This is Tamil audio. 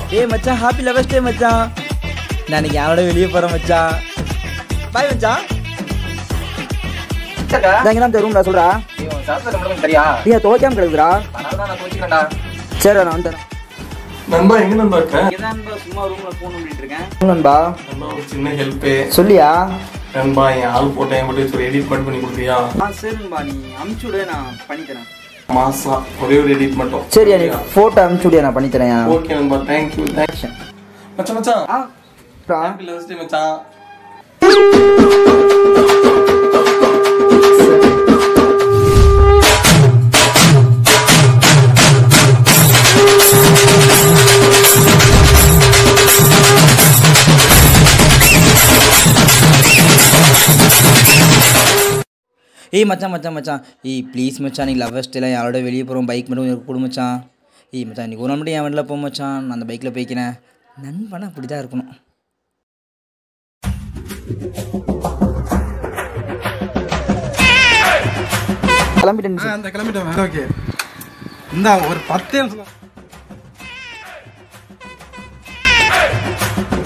ஏய் மச்சான் ஹாப்பி லவர்ஸ் டே மச்சான் நான் இன்னைக்கு யாரோட வெளியே போறேன் மச்சான் பாய் மச்சான் இங்க தான் ரூம்ல சொல்றா சரியா ஐயா துவைக்காம கிடக்குதுடா அதனால நான் தோச்சிக்கிறேன்டா சரி நான் வந்துடுறேன் நண்பா எங்க நண்பா இருக்க இதான் சும்மா ரூம்ல போன் பண்ணிட்டு இருக்கேன் நண்பா நண்பா ஒரு சின்ன ஹெல்ப்பு சொல்லியா நண்பா என் ஆள் போட்டேன் என் மட்டும் ஒரு எடிட் மட்டும் பண்ணி கொடுக்குறியா ஆ சரி நண்பா நீ அமுச்சு விடு நான் பண்ணித்தரேன் மாசா ஒரே ஒரு எடிட் மட்டும் சரியா நீ போட்டோ அமுச்சு விடியா நான் பண்ணித்தரேன் ஓகே நண்பா தேங்க்யூ தேங்க்ஸ் மச்சான் மச்சான் ஆ அப்புறம் ஹாப்பி லவ்ஸ் டே மச்சான் ஏய் மச்சான் மச்சான் மச்சான் ஏய் ப்ளீஸ் மச்சான் நீ லவ்வர்ஸ் எல்லாம் யாரோட வெளியே போகிறோம் பைக் மட்டும் எனக்கு கொடு மச்சான் ஏய் மச்சான் நீ ஒரு நாள் மட்டும் என் வண்டியில் போ மச்சான் நான் அந்த பைக்கில் போய்க்கிறேன் நண்பனா அப்படி தான் இருக்கணும் கிளம்பிட்டேன் அந்த கிளம்பிட்டேன் ஓகே இந்தா ஒரு பத்து நிமிஷம்